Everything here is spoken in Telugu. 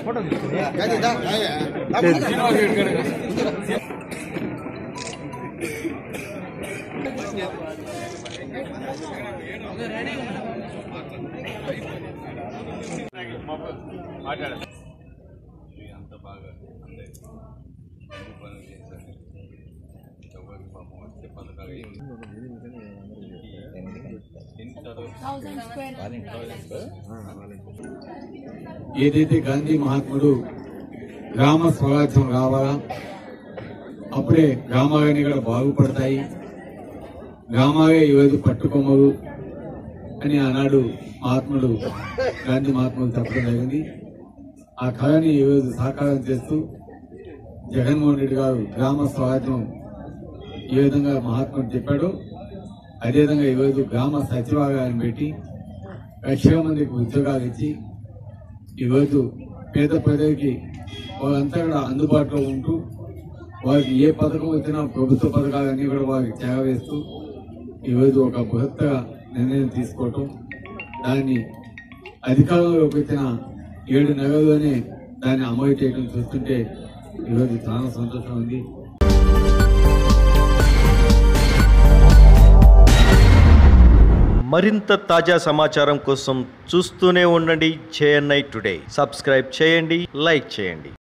అంత బాగా అందరి అన్ని పనులు చేశారు ఎవరికి పాపం వచ్చే పథకాలు ఏమి ఎన్ని చదువు ఏదైతే గాంధీ మహాత్ముడు గ్రామ స్వరాజ్యం రావాలా అప్పుడే గ్రామాలన్నీ కూడా బాగుపడతాయి గ్రామాలే ఈరోజు పట్టుకొమ్మలు అని ఆనాడు మహాత్ముడు గాంధీ మహాత్ముడు చెప్పడం జరిగింది ఆ కళని ఈరోజు సాకారం చేస్తూ జగన్మోహన్ రెడ్డి గారు గ్రామ స్వరాజ్యం ఏ విధంగా మహాత్ముడు చెప్పాడో అదేవిధంగా ఈరోజు గ్రామ సచివాలయాన్ని పెట్టి లక్షల మందికి ఉద్యోగాలు ఇచ్చి ఈరోజు పేద ప్రజలకి వాళ్ళంతా కూడా అందుబాటులో ఉంటూ వారికి ఏ పథకం వచ్చినా ప్రభుత్వ పథకాలన్నీ కూడా వారికి చేరవేస్తూ ఈరోజు ఒక బృహత్తర నిర్ణయం తీసుకోవటం దాన్ని అధికారంలోకి వచ్చిన ఏడు నెలల్లోనే దాన్ని అమలు చేయడం చూస్తుంటే ఈరోజు చాలా సంతోషం ఉంది మరింత తాజా సమాచారం కోసం చూస్తూనే ఉండండి జేఎన్ఐ టుడే సబ్స్క్రైబ్ చేయండి లైక్ చేయండి